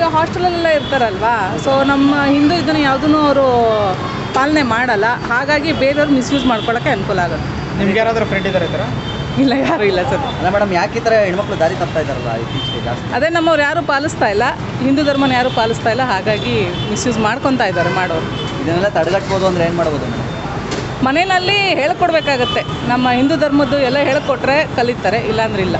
ಹಾಸ್ಟೆಲಲ್ಲೆಲ್ಲ ಇರ್ತಾರಲ್ವಾ so ನಮ್ಮ ಹಿಂದೂ ಇದನ್ನು ಯಾವುದೂ ಅವರು ಪಾಲನೆ ಮಾಡಲ್ಲ ಹಾಗಾಗಿ ಬೇರೆಯವ್ರು ಮಿಸ್ಯೂಸ್ ಮಾಡ್ಕೊಳ್ಳೋಕ್ಕೆ ಅನುಕೂಲ ಆಗುತ್ತೆ ನಿಮ್ಗೆ ಯಾರಾದರೂ ಫ್ರೆಂಡ್ ಇದ್ದಾರೆ ಈ ಥರ ಇಲ್ಲ ಯಾರೂ ಇಲ್ಲ ಸರ್ ಅಲ್ಲ ಮೇಡಮ್ ಯಾಕೆ ಈ ಥರ ಹೆಣ್ಮಕ್ಳು ದಾರಿ ತಪ್ತಾ ಇದ್ದಾರಲ್ಲ ಇತ್ತೀಚೆಗೆ ಜಾಸ್ತಿ ಅದೇ ನಮ್ಮವ್ರು ಯಾರೂ ಪಾಲಿಸ್ತಾ ಇಲ್ಲ ಹಿಂದೂ ಧರ್ಮನ ಯಾರೂ ಪಾಲಿಸ್ತಾ ಇಲ್ಲ ಹಾಗಾಗಿ ಮಿಸ್ಯೂಸ್ ಮಾಡ್ಕೊತಾ ಇದ್ದಾರೆ ಮಾಡೋರು ಇದನ್ನೆಲ್ಲ ತಡೆಗಟ್ಬೋದು ಅಂದ್ರೆ ಏನು ಮಾಡ್ಬೋದು ಮೇಡಮ್ ಮನೆಯಲ್ಲಿ ಹೇಳ್ಕೊಡ್ಬೇಕಾಗತ್ತೆ ನಮ್ಮ ಹಿಂದೂ ಧರ್ಮದ್ದು ಎಲ್ಲ ಹೇಳ್ಕೊಟ್ರೆ ಕಲಿತಾರೆ ಇಲ್ಲಾಂದ್ರೆ ಇಲ್ಲ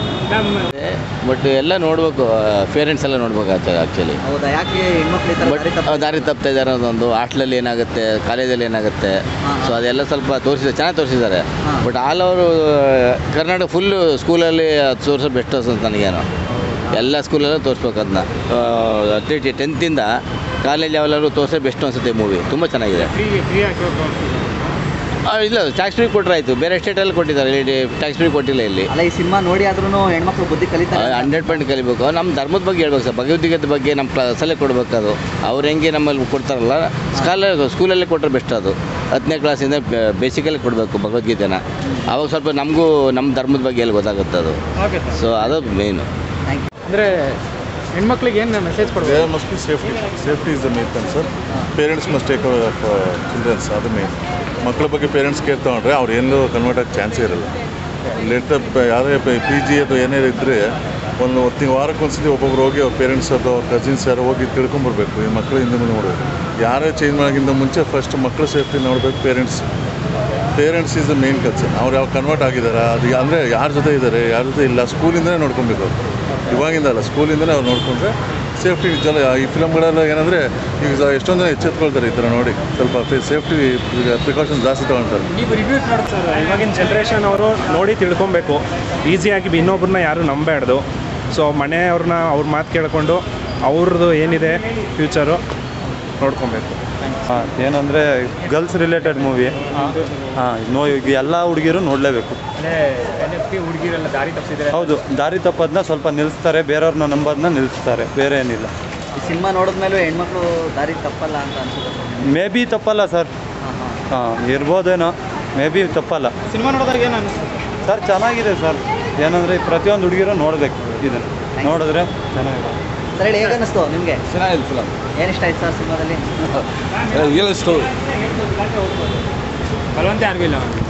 ಬಟ್ ಎಲ್ಲ ನೋಡ್ಬೇಕು ಪೇರೆಂಟ್ಸ್ ಎಲ್ಲ ನೋಡ್ಬೇಕಾಗ್ತದೆ ಆ್ಯಕ್ಚುಲಿ ಹೌದಾ ಯಾಕೆ ಹೆಣ್ಮಕ್ಳು ಈ ಥರ ಬಟ್ ದಾರಿ ತಪ್ಪ ದಾರಿ ತಪ್ತಾ ಇದ್ದಾರೆ ಅನ್ನೋದೊಂದು ಹಾಸ್ಟ್ಲಲ್ಲಿ ಏನಾಗುತ್ತೆ ಕಾಲೇಜಲ್ಲಿ ಏನಾಗುತ್ತೆ ಸೊ ಅದೆಲ್ಲ ಸ್ವಲ್ಪ ತೋರಿಸಿದ್ದಾರೆ ಚೆನ್ನಾಗಿ ತೋರಿಸಿದ್ದಾರೆ ಹಾಂ. ಬಟ್ ಆಲ್ ಅವರು ಕರ್ನಾಟಕ ಫುಲ್ಲು ಸ್ಕೂಲಲ್ಲಿ ತೋರಿಸೋ ಬೆಸ್ಟ್ ಅಂತ ನನಗೇನು ಎಲ್ಲ ಸ್ಕೂಲಲ್ಲೂ ತೋರಿಸ್ಬೇಕು ಅದನ್ನ ಅಟ್ಲೀಸ್ಟ್ ಟೆಂತಿಂದ ಕಾಲೇಜ್ ಲೆವೆಲಲ್ಲೂ ತೋರಿಸೋ ಬೆಸ್ಟ್ ಅನಿಸುತ್ತೆ ಮೂವಿ ತುಂಬ ಚೆನ್ನಾಗಿದೆ ಫ್ರೀ ಫ್ರೀ ಹಾಕಿ ಆ, ಇಲ್ಲ ಟ್ಯಾಕ್ಸ್ ಫ್ರೀ ಕೊಟ್ಟರೆ ಆಯಿತು ಬೇರೆ ಸ್ಟೇಟಲ್ಲಿ ಕೊಟ್ಟಿದ್ದಾರೆ ಇಲ್ಲಿ ಟ್ಯಾಕ್ಸ್ ಫ್ರೀ ಕೊಟ್ಟಿಲ್ಲ ಇಲ್ಲಿ ಅಲ್ಲ ಈ ಸಿನಿಮಾ ನೋಡಿ ಆದ್ರೂ ಹೆಣ್ಮಕ್ಳು ಬುದ್ಧಿ ಕಲಿತಾರೆ ಹಂಡ್ರೆಡ್ ಪರ್ಸೆಂಟ್ ಕಲಿಬೇಕು ನಮ್ಮ ಧರ್ಮದ ಬಗ್ಗೆ ಹೇಳ್ಬೇಕು ಸರ್ ಭಗವದ್ಗೀತೆ ಬಗ್ಗೆ ನಮ್ಮ ಕ್ಲಾಸಲ್ಲೇ ಕೊಡಬೇಕು ಅದು ಅವ್ರು ಹೆಂಗೆ ನಮ್ಮಲ್ಲಿ ಕೊಡ್ತಾರಲ್ಲ ಸ್ಕಾಲ ಸ್ಕೂಲಲ್ಲೇ ಕೊಟ್ಟರೆ ಬೆಸ್ಟ್ ಅದು ಹತ್ತನೇ ಕ್ಲಾಸಿಂದ ಬೇಸಿಕಲ್ಲಿ ಕೊಡಬೇಕು ಭಗವದ್ಗೀತೆನ ಅವಾಗ ಸ್ವಲ್ಪ ನಮಗೂ ನಮ್ಮ ಧರ್ಮದ ಬಗ್ಗೆ ಎಲ್ಲಿ ಗೊತ್ತಾಗುತ್ತೆ ಅದು ಓಕೆ ಸರ್ ಸೊ ಅದು ಮೇಯ್ನು ಥ್ಯಾಂಕ್ ಯು ಅಂದರೆ ಹೆಣ್ಮಕ್ಳಿಗೆ ಏನು ಮೆಸೇಜ್ ಕೊಡ್ಬೇಕು There must be safety. Safety is the main concern. Parents must take care of uh, children, ಅದು ಮೇನ್ ಮಕ್ಕಳ ಬಗ್ಗೆ ಪೇರೆಂಟ್ಸ್ ಕೇರ್ ತೊಗೊಂಡ್ರೆ ಅವ್ರು ಎಲ್ಲೂ ಕನ್ವರ್ಟ್ ಆಗೋ ಚಾನ್ಸೇ ಇರಲ್ಲ ಲೇಟರ್ ಯಾರೇ ಪಿ ಜಿ ಅದು ಏನೇ ಇದ್ದರೆ ಒಂದು ತಿಂಗ್ ವಾರಕ್ಕೆ ಒಂದ್ಸತಿ ಒಬ್ಬೊಬ್ರು ಹೋಗಿ ಅವ್ರ ಪೇರೆಂಟ್ಸ್ ಅದು ಅವ್ರ ಕಸಿನ್ಸ್ ಯಾರು ಹೋಗಿ ತಿಳ್ಕೊಂಬರ್ಬೇಕು ಈ ಮಕ್ಕಳು ಹಿಂದೆ ಮುಂದೆ ನೋಡಬೇಕು ಯಾರೇ ಚೇಂಜ್ ಮಾಡೋಕ್ಕಿಂತ ಮುಂಚೆ ಫಸ್ಟ್ ಮಕ್ಕಳ ಸೇಫ್ಟಿ ನೋಡಬೇಕು parents parents is the main concern ಅವ್ರು ಯಾವ ಕನ್ವರ್ಟ್ ಆಗಿದ್ದಾರೆ ಅದು ಅಂದರೆ ಯಾರ ಜೊತೆ ಇದ್ದಾರೆ ಯಾರ ಜೊತೆ ಇಲ್ಲ ಸ್ಕೂಲಿಂದನೇ ನೋಡ್ಕೊಬೇಕು ಅವ್ರು ಇವಾಗಿಂದ ಅಲ್ಲ ಸ್ಕೂಲಿಂದನೇ ಅವ್ರು ನೋಡಿಕೊಂಡ್ರೆ ಸೇಫ್ಟಿ ಜಲ ಈ ಫಿಲಮ್ಗಳೆಲ್ಲ ಏನಂದರೆ ಈಗ ಎಷ್ಟೊಂದು ಜನ ಎಚ್ಚೆತ್ಕೊಳ್ತಾರೆ ಈ ಥರ ನೋಡಿ ಸ್ವಲ್ಪ ಸೇಫ್ಟಿ ಪ್ರಿಕಾಷನ್ಸ್ ಜಾಸ್ತಿ ತೊಗೊಳ್ತಾರೆ ನೀವು ರಿವ್ಯೂ ನೋಡಿ ಸರ್ ಇವಾಗಿನ ಜನ್ರೇಷನ್ ಅವರು ನೋಡಿ ತಿಳ್ಕೊಬೇಕು ಈಸಿಯಾಗಿ ಇನ್ನೊಬ್ರನ್ನ ಯಾರು ನಂಬೇಡ್ದು ಸೊ ಮನೆಯವ್ರನ್ನ ಅವ್ರ ಮಾತು ಕೇಳಿಕೊಂಡು ಅವ್ರದ್ದು ಏನಿದೆ ಫ್ಯೂಚರು ನೋಡ್ಕೊಬೇಕು ಹಾಂ ಏನಂದರೆ ಗರ್ಲ್ಸ್ ರಿಲೇಟೆಡ್ ಮೂವಿ ಹಾಂ ನೋ ಈಗ ಎಲ್ಲ ಹುಡುಗಿರು ನೋಡಲೇಬೇಕು ಹುಡುಗಿರೆಲ್ಲ ದಾರಿ ತಪ್ಪಿಸಿದ್ರೆ ಹೌದು ದಾರಿ ತಪ್ಪೋದನ್ನ ಸ್ವಲ್ಪ ನಿಲ್ಲಿಸ್ತಾರೆ ಬೇರೆಯವ್ರನ್ನ ನಂಬೋದನ್ನ ನಿಲ್ಲಿಸ್ತಾರೆ ಬೇರೆ ಏನಿಲ್ಲ ಈ ಸಿನಿಮಾ ನೋಡಿದ್ಮೇಲೂ ಹೆಣ್ಮಕ್ಳು ದಾರಿ ತಪ್ಪಲ್ಲ ಅಂತ ಅನ್ಸುತ್ತೆ ಮೇ ಬಿ ತಪ್ಪಲ್ಲ ಸರ್ ಹಾಂ ಹಾಂ ಹಾಂ ಇರ್ಬೋದೇನೋ ಮೇ ಬಿ ತಪ್ಪಲ್ಲ ಸಿನಿಮಾ ನೋಡಿದಾಗ ಏನು ಅನಿಸ್ತು ಸರ್ ಚೆನ್ನಾಗಿದೆ ಸರ್ ಏನಂದರೆ ಪ್ರತಿಯೊಂದು ಹುಡುಗಿರು ನೋಡಬೇಕು ಇದನ್ನು ನೋಡಿದ್ರೆ ಚೆನ್ನಾಗಿದೆ ಸರ್ ಹೇಳಿ ಹೇಗೆ ಅನ್ನಿಸ್ತು ನಿಮಗೆ ಚೆನ್ನಾಗಿದೆ ಫಿಲಮ್ ಏನು ಇಷ್ಟ ಆಯ್ತು ಸರ್ ಸಿನಿಮಾದಲ್ಲಿ ರಿಯಲ್ ಸ್ಟೋರಿ ಬಲವಂತ ಯಾರಿಗೂ ಇಲ್ಲ